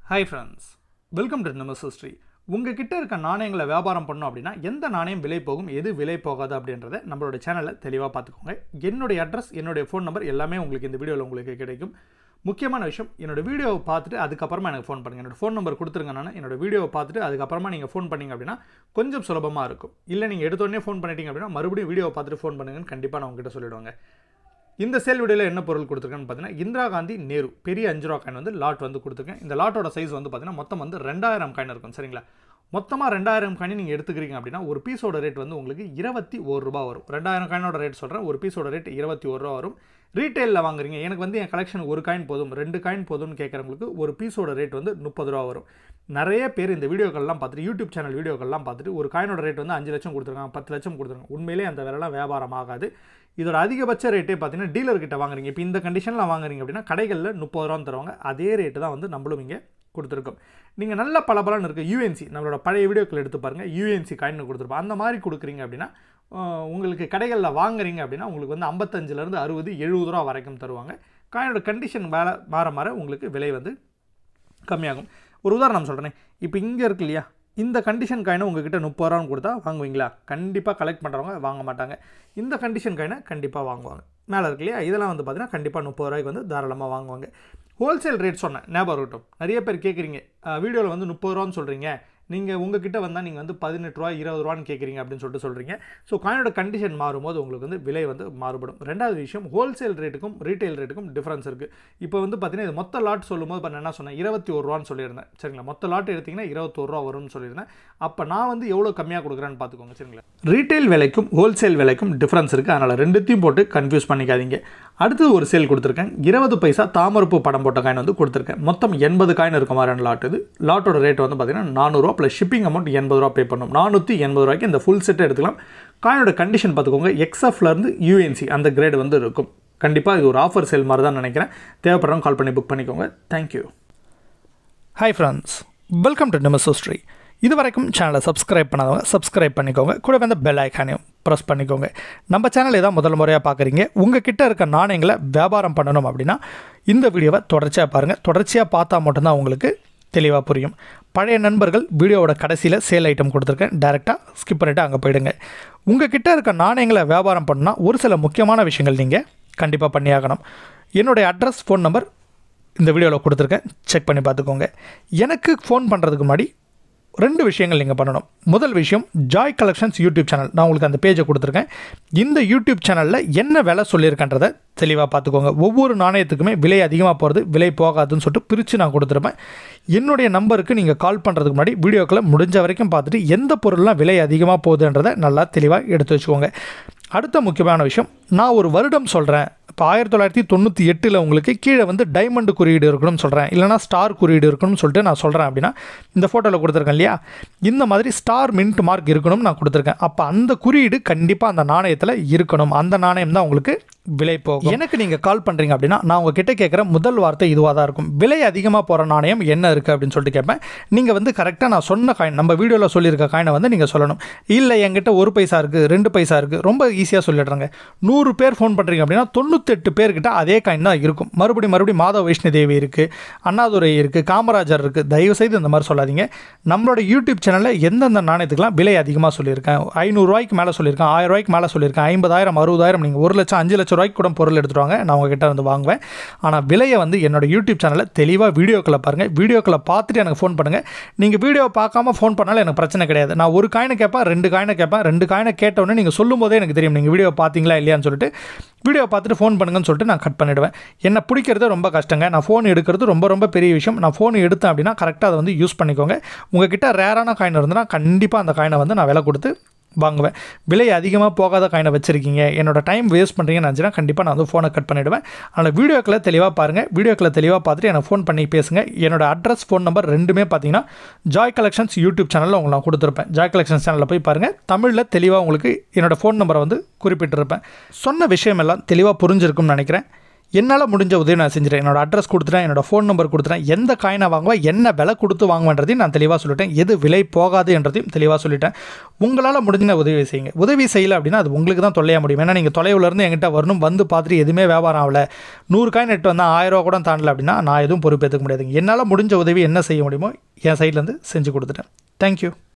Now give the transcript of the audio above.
hi friends welcome to நம்ம history உங்ககிட்ட இருக்க நாணயங்களை வியாபாரம் பண்ணோம் அப்படின்னா எந்த நாணயம் விலை போகும் எது விலை போகாது அப்படின்றத நம்மளோட சேனலில் தெளிவாக பார்த்துக்கோங்க என்னுடைய அட்ரஸ் என்னுடைய ஃபோன் நம்பர் எல்லாமே உங்களுக்கு இந்த வீடியோவில் உங்களுக்கு கிடைக்கும் முக்கியமான விஷயம் என்னோட வீடியோவை பார்த்துட்டு அதுக்கப்புறமா எனக்கு ஃபோன் பண்ணுங்கள் என்னோட ஃபோன் நம்பர் கொடுத்துருங்க நான் என்னோட வீடியோவை பார்த்துட்டு அதுக்கப்புறமா நீங்கள் ஃபோன் பண்ணீங்க அப்படின்னா கொஞ்சம் சுலபமாக இருக்கும் இல்லை நீங்கள் எடுத்தோடனே ஃபோன் பண்ணிட்டீங்க அப்படின்னா மறுபடியும் வீடியோவை பார்த்துட்டு ஃபோன் பண்ணுங்கன்னு கண்டிப்பாக நான் உங்ககிட்ட சொல்லிடுவாங்க இந்த சேல் வீடியோவில் என்ன பொருள் கொடுத்துருக்கேன்னு பார்த்தீங்கன்னா இந்திரா காந்தி நேரு பெரிய அஞ்சு ரூபா காயின் வந்து லாட் வந்து கொடுத்துருக்கேன் இந்த லாட்டோட சைஸ் வந்து பார்த்தீங்கன்னா மொத்தம் வந்து ரெண்டாயிரம் காயின் இருக்கும் சரிங்களா மொத்தமாக ரெண்டாயிரம் காயின் நீங்கள் எடுத்துக்கிறீங்க அப்படின்னா ஒரு பீஸோட ரேட் வந்து உங்களுக்கு இருபத்தி ஒரு ரூபா வரும் ரெண்டாயிரம் காயினோட ரேட் சொல்கிறேன் ஒரு பீஸோட ரேட் இருபத்தி ஒரு ரூபா வரும் ரீட்டெயிலில் வாங்குறீங்க எனக்கு வந்து என் கலெக்ஷன் ஒரு காயின் போதும் ரெண்டு காயின் போதும்னு கேட்குறவங்களுக்கு ஒரு பீஸோட ரேட் வந்து முப்பது ரூபா வரும் நிறைய பேர் இந்த வீடியோக்கள்லாம் பார்த்துட்டு யூடியூப் சேனல் வீடியோக்கள்லாம் பார்த்துட்டு ஒரு காயினோட ரேட் வந்து அஞ்சு லட்சம் கொடுத்துருக்காங்க பத்து லட்சம் கொடுத்துருக்காங்க உண்மையிலே அந்த விலைலாம் வியாபாரம் ஆகாது இதோட அதிகபட்ச ரேட்டே பார்த்தீங்கன்னா டீலர்கிட்ட வாங்குறீங்க இப்போ இந்த கண்டிஷனில் வாங்குறீங்க அப்படின்னா கடைகளில் முப்பது ரூபான்னு தருவாங்க அதே ரேட்டு தான் வந்து நம்மளும் இங்கே கொடுத்துருக்கோம் நீங்கள் நல்ல பலபலன்னு இருக்குது யூஎன்சி நம்மளோட பழைய வீடியோக்கள் எடுத்து பாருங்கள் யூஎன்சி காயின் கொடுத்துருப்போம் அந்த மாதிரி கொடுக்குறீங்க அப்படின்னா ஆஹ், உங்களுக்கு கடைகளில் வாங்குறீங்க அப்படின்னா உங்களுக்கு வந்து ஐம்பத்தஞ்சிலேருந்து அறுபது எழுபது ரூபா வரைக்கும் தருவாங்க காயினோட கண்டிஷன் வேற மாற மாற உங்களுக்கு விலை வந்து கம்மியாகும் ஒரு உதாரணம் சொல்கிறேன் இப்போ இங்கே இருக்கு இல்லையா இந்த கண்டிஷன் காயினை உங்ககிட்ட முப்பது ரூபான்னு கொடுத்தா வாங்குவீங்களா கண்டிப்பாக கலெக்ட் பண்ணுறவங்க வாங்க மாட்டாங்க இந்த கண்டிஷன் காயினை கண்டிப்பாக வாங்குவாங்க மேலே இருக்கு இல்லையா இதெல்லாம் வந்து பார்த்தீங்கன்னா கண்டிப்பாக முப்பது ரூபாய்க்கு வந்து தாராளமாக வாங்குவாங்க ஹோல்சேல் ரேட் சொன்னேன் ஞாபகம் இருக்கட்டும் நிறைய பேர் கேட்குறீங்க வீடியோவில் வந்து முப்பது ரூபான்னு சொல்கிறீங்க நீங்கள் உங்ககிட்ட வந்தால் நீங்கள் வந்து பதினெட்டு ரூபா இருபது ரூபான்னு கேட்குறீங்க அப்படின்னு சொல்லிட்டு சொல்கிறீங்க ஸோ காயினோட கண்டிஷன் மாறும்போது உங்களுக்கு வந்து விலை வந்து மாறுபடும் ரெண்டாவது விஷயம் ஹோல்சேல் ரேட்டுக்கும் ரீட்டைல் ரேட்டுக்கும் டிஃப்ரென்ஸ் இருக்குது இப்போ வந்து பார்த்தீங்கன்னா இது மொத்த லாட் சொல்லும்போது இப்போ நான் என்ன சொன்னேன் இருபத்தி ஒரு ரூபான்னு சொல்லியிருந்தேன் சரிங்களா மொத்த லாட் எடுத்திங்கன்னா இருபத்தோரு ரூபா வரும்னு சொல்லியிருந்தேன் அப்போ நான் வந்து எவ்வளோ கம்மியாக கொடுக்குறேன்னு பார்த்துக்கோங்க சரிங்களா ரீட்டைல் விலைக்கும் ஹோல்சேல் விலைக்கும் டிஃப்ரென்ஸ் இருக்குது அதனால் ரெண்டுத்தையும் போட்டு கன்ஃபியூஸ் பண்ணிக்காதீங்க அடுத்தது ஒரு சேல் கொடுத்துருக்கேன் இருபது பைசா தாமரப்பு படம் போட்ட காயின் வந்து கொடுத்துருக்கேன் மொத்தம் எண்பது காயின் இருக்க மாதிரியான லாட் இது லாட்டோட ரேட் வந்து பார்த்தீங்கன்னா நானூறுரூவா ப்ளஸ் ஷிப்பிங் அமௌண்ட் எண்பது ரூபா பே பண்ணணும் நானூற்றி எண்பது ரூபாய்க்கு இந்த ஃபுல் செட்டை எடுத்துக்கலாம் காயினோட கண்டிஷன் பார்த்துக்கோங்க எக்ஸ்எஃப்லேருந்து யூஎன்சி அந்த கிரேடு வந்து இருக்கும் கண்டிப்பாக இது ஒரு ஆஃபர் சேல் மாதிரி தான் நினைக்கிறேன் தேவைப்படுறவங்க கால் பண்ணி புக் பண்ணிக்கோங்க thank you hi friends welcome to நிமஸ் ஹிஸ்ட்ரி இது வரைக்கும் சேனலை சப்ஸ்கிரைப் பண்ணாதவங்க சப்ஸ்கிரைப் பண்ணிக்கோங்க கூட வந்து பெல் ஐக்கானையும் ப்ரெஸ் பண்ணிக்கோங்க நம்ம சேனல் ஏதாவது முதல் முறையாக பார்க்குறீங்க உங்கள் கிட்ட இருக்க நாணயங்களை வியாபாரம் பண்ணணும் அப்படின்னா இந்த வீடியோவை தொடர்ச்சியாக பாருங்கள் தொடர்ச்சியாக பார்த்தா மட்டும்தான் உங்களுக்கு தெளிவாக புரியும் பழைய நண்பர்கள் வீடியோவோட கடைசியில் சேல் ஐட்டம் கொடுத்துருக்கேன் டேரெக்டாக ஸ்கிப் பண்ணிவிட்டு அங்கே போயிடுங்க உங்கள் கிட்ட இருக்க நாணயங்களை வியாபாரம் பண்ணால் ஒரு சில முக்கியமான விஷயங்கள் நீங்கள் கண்டிப்பாக பண்ணியாகணும் என்னுடைய அட்ரஸ் ஃபோன் நம்பர் இந்த வீடியோவில் கொடுத்துருக்கேன் செக் பண்ணி பார்த்துக்கோங்க எனக்கு ஃபோன் பண்ணுறதுக்கு முன்னாடி ரெண்டு விஷயங்கள் நீங்கள் பண்ணணும் முதல் விஷயம் ஜாய் கலெக்ஷன்ஸ் யூடியூப் சேனல் நான் உங்களுக்கு அந்த பேஜை கொடுத்துருக்கேன் இந்த யூடியூப் சேனலில் என்ன விலை சொல்லியிருக்கன்றதை தெளிவாக பார்த்துக்கோங்க ஒவ்வொரு நாணயத்துக்குமே விலை அதிகமாக போகிறது விலை போகாதுன்னு சொல்லிட்டு பிரித்து நான் கொடுத்துருப்பேன் என்னுடைய நம்பருக்கு நீங்கள் கால் பண்ணுறதுக்கு முன்னாடி வீடியோக்களை முடிஞ்ச வரைக்கும் பார்த்துட்டு எந்த பொருள்லாம் விலை அதிகமாக போகுதுன்றதை நல்லா தெளிவாக எடுத்து வச்சுக்கோங்க அடுத்த முக்கியமான விஷயம் நான் ஒரு வருடம் சொல்கிறேன் இப்போ ஆயிரத்தி தொள்ளாயிரத்தி தொண்ணூற்றி எட்டில் உங்களுக்கு கீழே வந்து டைமண்ட் குறியீடு இருக்கணும்னு சொல்கிறேன் இல்லைனா ஸ்டார் குறியீடு இருக்கணும்னு சொல்லிட்டு நான் சொல்கிறேன் அப்படின்னா இந்த ஃபோட்டோவில் கொடுத்துருக்கேன் இல்லையா இந்த மாதிரி ஸ்டார் மின்ட் மார்க் இருக்கணும்னு நான் கொடுத்துருக்கேன் அப்போ அந்த குறியீடு கண்டிப்பாக அந்த நாணயத்தில் இருக்கணும் அந்த நாணயம் தான் உங்களுக்கு விலை போகும் எனக்கு நீங்கள் கால் பண்ணுறீங்க அப்படின்னா நான் உங்ககிட்ட கேட்குற முதல் வார்த்தை இதுவாக தான் இருக்கும் விலை அதிகமாக போகிற நாணயம் என்ன இருக்குது அப்படின்னு சொல்லிட்டு கேட்பேன் நீங்கள் வந்து கரெக்டாக நான் சொன்ன காயின் நம்ம வீடியோவில் சொல்லியிருக்க காயினை வந்து நீங்கள் சொல்லணும் இல்லை என்கிட்ட ஒரு பைசா இருக்குது ரெண்டு பைசா இருக்குது ரொம்ப ஈஸியாக சொல்லிடுறாங்க நூறு பேர் ஃபோன் பண்ணுறீங்க அப்படின்னா தொண்ணூத்தெட்டு பேர்கிட்ட அதே காயின் தான் இருக்கும் மறுபடியும் மறுபடியும் மாதவ வைஷ்ணு தேவி இருக்குது அண்ணாதுரை இருக்குது காமராஜர் இருக்குது தயவுசெய்து இந்த மாதிரி சொல்லாதீங்க நம்மளோட யூடியூப் சேனலில் எந்தெந்த நாணயத்துக்குலாம் விலை அதிகமாக சொல்லியிருக்கேன் ஐநூறுரூவாய்க்கு மேலே சொல்லியிருக்கேன் ஆயிரம் ரூபாய்க்கு மேலே சொல்லியிருக்கேன் ஐம்பதாயிரம் அறுபதாயிரம் நீங்கள் ஒரு லட்சம் அஞ்சு லட்சம் ரூபாய்க்கு கூட பொருள் எடுத்துட்டு வாங்க நான் உங்ககிட்ட வந்து வாங்குவேன் ஆனால் விலையை வந்து என்னோட யூடியூப் சேனலில் தெளிவாக வீடியோக்களை பாருங்கள் வீடியோக்களை பார்த்துட்டு எனக்கு ஃபோன் பண்ணுங்கள் நீங்கள் வீடியோ பார்க்காம ஃபோன் பண்ணாலும் எனக்கு பிரச்சனை கிடையாது நான் ஒரு காயினை கேட்பேன் ரெண்டு காயினை கேட்பேன் ரெண்டு காயினை கேட்டவுடனே நீங்கள் சொல்லும் போதே எனக்கு தெரியும் நீங்கள் வீடியோ பார்த்தீங்களா இல்லையான்னு சொல்லிட்டு வீடியோ பார்த்துட்டு ஃபோன் பண்ணுங்கன்னு சொல்லிட்டு நான் கட் பண்ணிவிடுவேன் என்னை பிடிக்கிறது ரொம்ப கஷ்டங்க நான் ஃபோன் எடுக்கிறது ரொம்ப ரொம்ப பெரிய விஷயம் நான் ஃபோன் எடுத்தேன் அப்படின்னா கரெக்டாக அதை வந்து யூஸ் பண்ணிக்கோங்க உங்ககிட்ட ரேரான காயின் இருந்ததுன்னா கண்டிப்பாக அந்த காயினை வந்து நான் விலை கொடுத்து வாங்குவேன் விலை அதிகமாக போகாத காயினை வச்சுருக்கீங்க என்னோட டைம் வேஸ்ட் பண்ணுறீங்கன்னு நினச்சினா கண்டிப்பாக நான் வந்து ஃபோனை கட் பண்ணிவிடுவேன் அதனால் வீடியோக்களை தெளிவாக பாருங்கள் வீடியோக்களை தெளிவாக பார்த்துட்டு எனக்கு ஃபோன் பண்ணி பேசுங்க என்னோட அட்ரஸ் ஃபோன் நம்பர் ரெண்டுமே பார்த்தீங்கன்னா ஜாய் கலெக்ஷன்ஸ் யூடியூப் சேனலில் உங்களுக்கு நான் கொடுத்துருப்பேன் ஜாய் கலெக்ஷன்ஸ் சேனலில் போய் பாருங்கள் தமிழில் தெளிவாக உங்களுக்கு என்னோட ஃபோன் நம்பரை வந்து குறிப்பிட்டிருப்பேன் சொன்ன விஷயம் எல்லாம் தெளிவாக புரிஞ்சிருக்கும்னு நினைக்கிறேன் என்னால் முடிஞ்ச உதவி நான் செஞ்சுட்டேன் என்னோட அட்ரஸ் கொடுத்துட்டேன் என்னோட ஃபோன் நம்பர் கொடுத்துட்டேன் எந்த காயினை வாங்குவேன் என்ன விலை கொடுத்து வாங்குவேன்றதையும் நான் தெளிவாக சொல்லிட்டேன் எது விலை போகாது என்றதையும் தெளிவாக சொல்லிட்டேன் உங்களால் முடிஞ்ச உதவி செய்யுங்க உதவி செய்யலை அப்படின்னா அது உங்களுக்கு தான் தொல்லையாக முடியும் ஏன்னா நீங்கள் தொலைவுலேருந்து என்கிட்ட வரணும் வந்து பார்த்துட்டு எதுவுமே வியாபாரம் ஆகல நூறு காயின் எட்டு வந்தால் ஆயிரம் ரூபா கூட தாண்டல அப்படின்னா நான் எதுவும் பொறுப்பேற்றுக்க முடியாதுங்க என்னால் முடிஞ்ச உதவி என்ன செய்ய முடியுமோ என் சைட்லேருந்து செஞ்சு கொடுத்துட்டேன் தேங்க்யூ